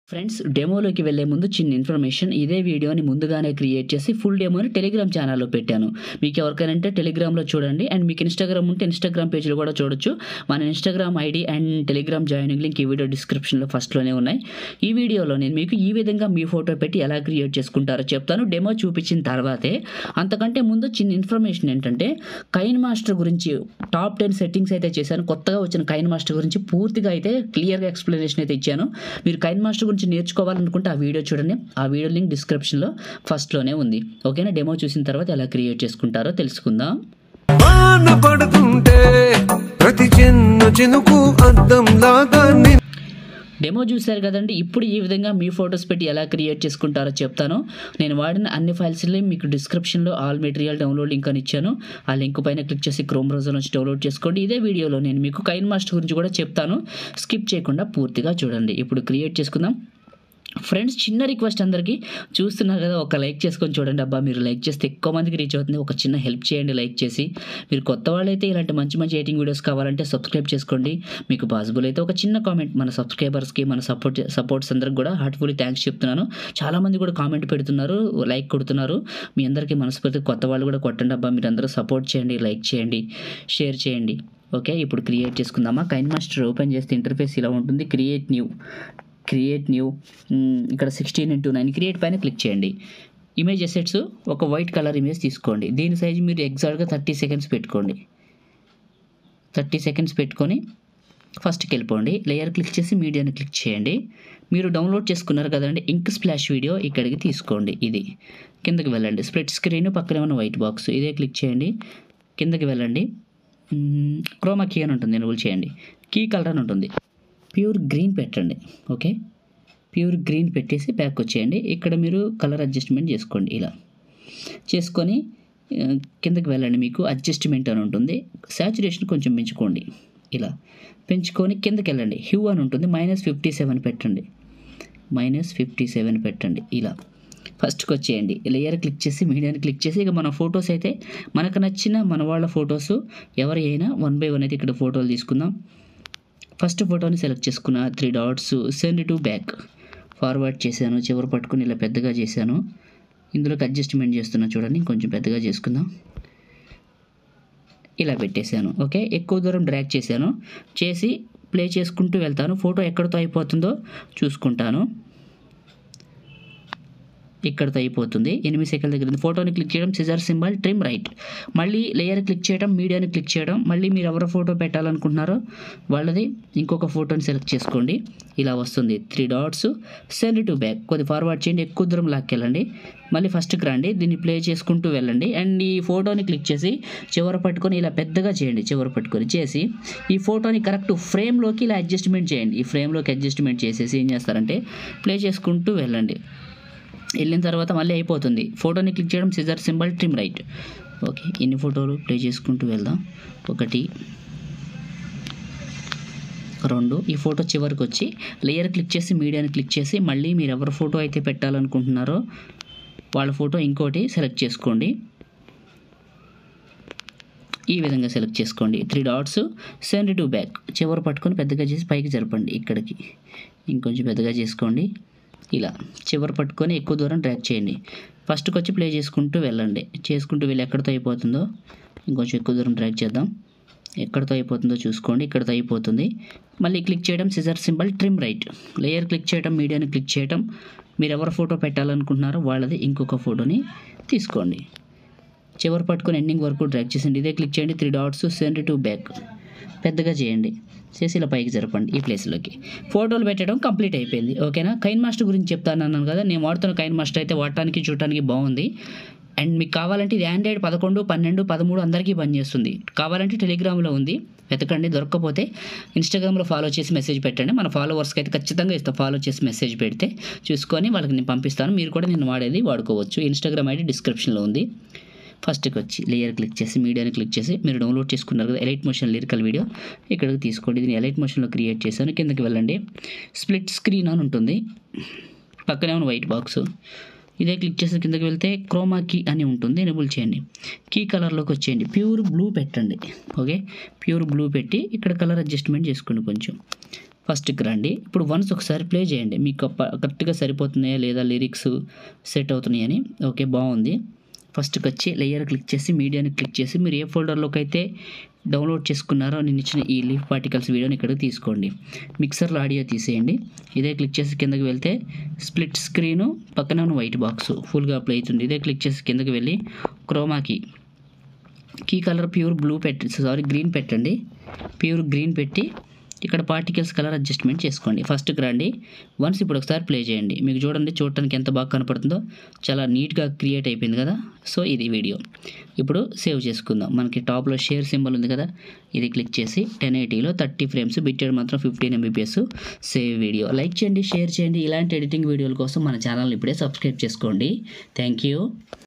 Friends డెమోలోకి వెళ్ళే ముందు చిన్న ఇన్ఫర్మేషన్ ఇదే వీడియోని ముందుగానే క్రియేట్ చేసి ఫుల్ డెమోని టెలిగ్రామ్ ఛానల్లో పెట్టాను మీకు ఎవరికైనా అంటే టెలిగ్రామ్లో చూడండి అండ్ మీకు ఇన్స్టాగ్రామ్ ఉంటే ఇన్స్టాగ్రామ్ పేజ్లో కూడా చూడొచ్చు మన Instagram ID and Telegram joining link ఈ వీడియో డిస్క్రిప్షన్లో ఫస్ట్లోనే ఉన్నాయి ఈ వీడియోలో నేను మీకు ఈ విధంగా మీ ఫోటో పెట్టి ఎలా క్రియేట్ చేసుకుంటారో చెప్తాను డెమో చూపించిన తర్వాతే అంతకంటే ముందు చిన్న ఇన్ఫర్మేషన్ ఏంటంటే కైన్ మాస్టర్ గురించి టాప్ టెన్ సెట్టింగ్స్ అయితే చేశాను కొత్తగా వచ్చిన కైన్ మాస్టర్ గురించి పూర్తిగా అయితే క్లియర్గా ఎక్స్ప్లెనేషన్ అయితే ఇచ్చాను మీరు కైన్ మాస్టర్ గురించి నేర్చుకోవాలనుకుంటే ఆ వీడియో చూడండి ఆ వీడియో లింక్ డిస్క్రిప్షన్లో ఫస్ట్లోనే ఉంది ఓకేనా డెమో చూసిన తర్వాత ఎలా క్రియేట్ చేసుకుంటారో తెలుసుకుందాం వాన పడుతుంటే ప్రతి చిన్న చినుకు అద్దం లాగా డెమో చూశారు కదండి ఇప్పుడు ఈ విధంగా మీ ఫొటోస్ పెట్టి ఎలా క్రియేట్ చేసుకుంటారో చెప్తాను నేను వాడిన అన్ని ఫైల్స్ని మీకు డిస్క్రిప్షన్లో ఆల్ మెటీరియల్ డౌన్లోడ్ లింక్ అని ఇచ్చాను ఆ లింక్ పైన క్లిక్ చేసి క్రోమ్ బ్రౌజర్ నుంచి డౌన్లోడ్ చేసుకోండి ఇదే వీడియోలో నేను మీకు కైన్ మాస్టర్ గురించి కూడా చెప్తాను స్కిప్ చేయకుండా పూర్తిగా చూడండి ఇప్పుడు క్రియేట్ చేసుకుందాం ఫ్రెండ్స్ చిన్న రిక్వెస్ట్ అందరికీ చూస్తున్నారు కదా ఒక లైక్ చేసుకొని చూడండి అబ్బా మీరు లైక్ చేస్తే ఎక్కువ మందికి రీచ్ అవుతుంది ఒక చిన్న హెల్ప్ చేయండి లైక్ చేసి మీరు కొత్త వాళ్ళైతే ఇలాంటి మంచి మంచి ఎయిటింగ్ వీడియోస్ కావాలంటే సబ్స్క్రైబ్ చేసుకోండి మీకు పాసిబుల్ అయితే ఒక చిన్న కామెంట్ మన సబ్స్క్రైబర్స్కి మన సపోర్ట్ సపోర్ట్స్ అందరికి కూడా హార్ట్ఫుల్లీ థ్యాంక్స్ చెప్తున్నాను చాలామంది కూడా కామెంట్ పెడుతున్నారు లైక్ కొడుతున్నారు మీ అందరికీ మనస్ఫూర్తి కొత్త వాళ్ళు కూడా కొట్టండి అబ్బా మీరు అందరూ సపోర్ట్ చేయండి లైక్ చేయండి షేర్ చేయండి ఓకే ఇప్పుడు క్రియేట్ చేసుకుందామా కైన్ మాస్టర్ ఓపెన్ చేస్తే ఇంటర్ఫేస్ ఇలా ఉంటుంది క్రియేట్ న్యూ క్రియేట్ న్యూ ఇక్కడ సిక్స్టీన్ ఇంటూ నైన్ క్రియేట్ పైన క్లిక్ చేయండి ఇమేజ్ ఎసెట్స్ ఒక వైట్ కలర్ ఇమేజ్ తీసుకోండి దీని సైజ్ మీరు ఎగ్జాక్ట్గా థర్టీ సెకండ్స్ పెట్టుకోండి థర్టీ సెకండ్స్ పెట్టుకొని ఫస్ట్కి వెళ్ళిపోండి లేయర్ క్లిక్ చేసి మీడియాని క్లిక్ చేయండి మీరు డౌన్లోడ్ చేసుకున్నారు కదండి ఇంక్ స్ప్లాష్ వీడియో ఇక్కడికి తీసుకోండి ఇది కిందకి వెళ్ళండి స్ప్రెడ్ స్క్రీన్ పక్కనే ఉన్న వైట్ బాక్స్ ఇదే క్లిక్ చేయండి కిందకి వెళ్ళండి క్రోమా కీ అని ఉంటుంది ఎనుబుల్ చేయండి కీ కలర్ అని ఉంటుంది ప్యూర్ గ్రీన్ పెట్టండి ఓకే ప్యూర్ గ్రీన్ పెట్టేసి బ్యాక్ వచ్చేయండి ఇక్కడ మీరు కలర్ అడ్జస్ట్మెంట్ చేసుకోండి ఇలా చేసుకొని ఆ, కిందకి వెళ్ళండి మీకు అడ్జస్ట్మెంట్ అని ఉంటుంది శాచురేషన్ కొంచెం పెంచుకోండి ఇలా పెంచుకొని కిందకి వెళ్ళండి హ్యూ అని ఉంటుంది మైనస్ ఫిఫ్టీ సెవెన్ పెట్టండి మైనస్ ఫిఫ్టీ సెవెన్ పెట్టండి ఇలా ఫస్ట్కి వచ్చేయండి లేయర్ క్లిక్ చేసి మీడియాని క్లిక్ చేసి ఇక మన ఫొటోస్ అయితే మనకు నచ్చిన మన వాళ్ళ ఫొటోస్ ఎవరి అయినా వన్ బై వన్ అయితే ఇక్కడ ఫోటోలు తీసుకుందాం ఫస్ట్ ఫోటోని సెలెక్ట్ చేసుకున్న three dots send to back forward చేశాను చివరి పట్టుకుని ఇలా పెద్దగా చేశాను ఇందులోకి అడ్జస్ట్మెంట్ చేస్తున్నా చూడండి ఇంకొంచెం పెద్దగా చేసుకుందాం ఇలా పెట్టేశాను ఓకే ఎక్కువ దూరం డ్రాగ్ చేశాను చేసి ప్లే చేసుకుంటూ వెళ్తాను ఫోటో ఎక్కడితో అయిపోతుందో చూసుకుంటాను ఇక్కడితో అయిపోతుంది ఎనిమిది సెకండ్ల దగ్గర ఉంది. ఫోటోని క్లిక్ చేయడం సిజర్ సింబల్ ట్రిమ్ రైట్ మళ్ళీ లేయర్ క్లిక్ చేయడం మీడియాని క్లిక్ చేయడం మళ్ళీ మీరు ఎవరు ఫోటో పెట్టాలనుకుంటున్నారో వాళ్ళది ఇంకొక ఫోటోని సెలెక్ట్ చేసుకోండి ఇలా వస్తుంది three dots send to back కొద్ది ఫార్వర్డ్ చేయండి ఎక్కువ దూరం లాక్కెళ్ళండి మళ్ళీ ఫస్ట్కి రండి దీన్ని ప్లే చేసుకుంటూ వెళ్ళండి అండ్ ఈ ఫోటోని క్లిక్ చేసి చివర పట్టుకొని ఇలా పెద్దగా చేయండి చివర పట్టుకొని చేసి ఈ ఫోటోని కరెక్ట్ ఫ్రేమ్లోకి ఇలా అడ్జస్ట్మెంట్ చేయండి ఈ ఫ్రేమ్లోకి అడ్జస్ట్మెంట్ చేసేసి ఏం చేస్తారంటే ప్లే చేసుకుంటూ వెళ్ళండి వెళ్ళిన తర్వాత మళ్ళీ అయిపోతుంది ఫోటోని క్లిక్ చేయడం scissor symbol trim right okay ఎన్ని ఫోటోలు ప్లే చేసుకుంటూ వెళ్దాం ఒకటి రెండు ఈ ఫోటో చివరికి వచ్చి లేయర్ క్లిక్ చేసి మీడియాని క్లిక్ చేసి మళ్ళీ మీరు ఎవరి ఫోటో అయితే పెట్టాలనుకుంటున్నారో వాళ్ళ ఫోటో ఇంకోటి సెలెక్ట్ చేసుకోండి ఈ విధంగా సెలెక్ట్ చేసుకోండి three dots send to back చివరి పట్టుకొని పెద్దగా చేసి పైకి జరపండి ఇక్కడికి ఇంకొంచెం పెద్దగా చేసుకోండి ఇలా చివరి పట్టుకొని ఎక్కువ దూరం ట్రాక్ చేయండి ఫస్ట్కి వచ్చి ప్లే చేసుకుంటూ వెళ్ళండి చేసుకుంటూ వెళ్ళి ఎక్కడితో అయిపోతుందో ఇంకొంచెం ఎక్కువ దూరం ట్రాక్ చేద్దాం ఎక్కడితో అయిపోతుందో చూసుకోండి ఇక్కడితో అయిపోతుంది మళ్ళీ క్లిక్ చేయడం scissor symbol trim right layer click చేయడం మీడియాని క్లిక్ చేయడం మీరు ఎవరి ఫోటో పెట్టాలనుకుంటున్నారో వాళ్ళది ఇంకొక ఫోటోని తీసుకోండి చివరి పట్టుకొని ఎండింగ్ వరకు డ్రాగ్ చేసండి ఇదే క్లిక్ చేయండి three dots send to back పెద్దగా చేయండి చేసి ఇలా పైకి జరపండి ఈ ప్లేస్లోకి ఫోటోలు పెట్టడం కంప్లీట్ అయిపోయింది ఓకేనా కైన్ మాస్టర్ గురించి చెప్తాను అన్నాను కదా నేను వాడుతున్న కైన్ మాస్టర్ అయితే వాడటానికి చూడటానికి బాగుంది అండ్ మీకు కావాలంటే ఇది ఆండ్రాయిడ్ పదకొండు పన్నెండు పదమూడు అందరికీ పనిచేస్తుంది కావాలంటే టెలిగ్రామ్లో ఉంది వెతకండి దొరకకపోతే ఇన్స్టాగ్రామ్లో ఫాలో చేసి మెసేజ్ పెట్టండి మన ఫాలోవర్స్కి అయితే ఖచ్చితంగా ఇస్తాం ఫాలో చేసి మెసేజ్ పెడితే చూసుకొని వాళ్ళకి నేను పంపిస్తాను మీరు కూడా నేను వాడేది వాడుకోవచ్చు ఇన్స్టాగ్రామ్ ఐడి డిస్క్రిప్షన్లో ఉంది ఫస్ట్కి వచ్చి లేయర్ క్లిక్ చేసి మీడియాని క్లిక్ చేసి మీరు డౌన్లోడ్ చేసుకున్నారు కదా ఎలైట్ మోషన్ లిరికల్ వీడియో ఇక్కడికి తీసుకోండి దీన్ని ఎలైట్ మోషన్లో క్రియేట్ చేశాను కిందకి వెళ్ళండి స్ప్లిట్ స్క్రీన్ అని ఉంటుంది పక్కనే ఉన్న వైట్ బాక్స్ ఇదే క్లిక్ చేసి కిందకి వెళ్తే క్రోమా కీ అని ఉంటుంది ఎనేబుల్ చేయండి కీ కలర్లోకి వచ్చేయండి ప్యూర్ బ్లూ పెట్టండి ఓకే ప్యూర్ బ్లూ పెట్టి ఇక్కడ కలర్ అడ్జస్ట్మెంట్ చేసుకోండి కొంచెం ఫస్ట్కి రండి ఇప్పుడు వన్స్ ఒకసారి ప్లే చేయండి మీకు ప- కరెక్ట్గా సరిపోతున్నాయా లేదా లిరిక్స్ సెట్ అవుతున్నాయని ఓకే బాగుంది ఫస్ట్కి వచ్చి లేయర్ క్లిక్ చేసి మీడియాని క్లిక్ చేసి మీరు ఏ ఫోల్డర్లోకి అయితే డౌన్లోడ్ చేసుకున్నారో నేను ఇచ్చిన ఈ లీఫ్ పార్టికల్స్ వీడియోని ఇక్కడికి తీసుకోండి మిక్సర్లో ఆడియో తీసేయండి ఇదే క్లిక్ చేసి కిందకి వెళ్తే స్ప్లిట్ స్క్రీను పక్కన ఉన్న వైట్ బాక్స్ ఫుల్గా అప్లై అవుతుంది ఇదే క్లిక్ చేసి కిందకి వెళ్ళి క్రోమాకి కీ కలర్ ప్యూర్ బ్లూ పెట్టి సారీ గ్రీన్ పెట్టండి ప్యూర్ గ్రీన్ పెట్టి ఇక్కడ పార్టికల్స్ కలర్ అడ్జస్ట్మెంట్ చేసుకోండి ఫస్ట్కి రండి వన్స్ ఇప్పుడు ఒకసారి ప్లే చేయండి మీకు చూడండి చూడటానికి ఎంత బాగా కనపడుతుందో చాలా నీట్గా క్రియేట్ అయిపోయింది కదా సో ఇది వీడియో ఇప్పుడు సేవ్ చేసుకుందాం మనకి టాప్లో షేర్ సింబల్ ఉంది కదా ఇది క్లిక్ చేసి టెన్ ఎయిటీలో థర్టీ ఫ్రేమ్స్ బిట్టెడ్ మాత్రం fifteen MBPS save video like చేయండి షేర్ చేయండి ఇలాంటి ఎడిటింగ్ వీడియోల కోసం మన ఛానల్ ఇప్పుడే సబ్స్క్రైబ్ చేసుకోండి థ్యాంక్ యూ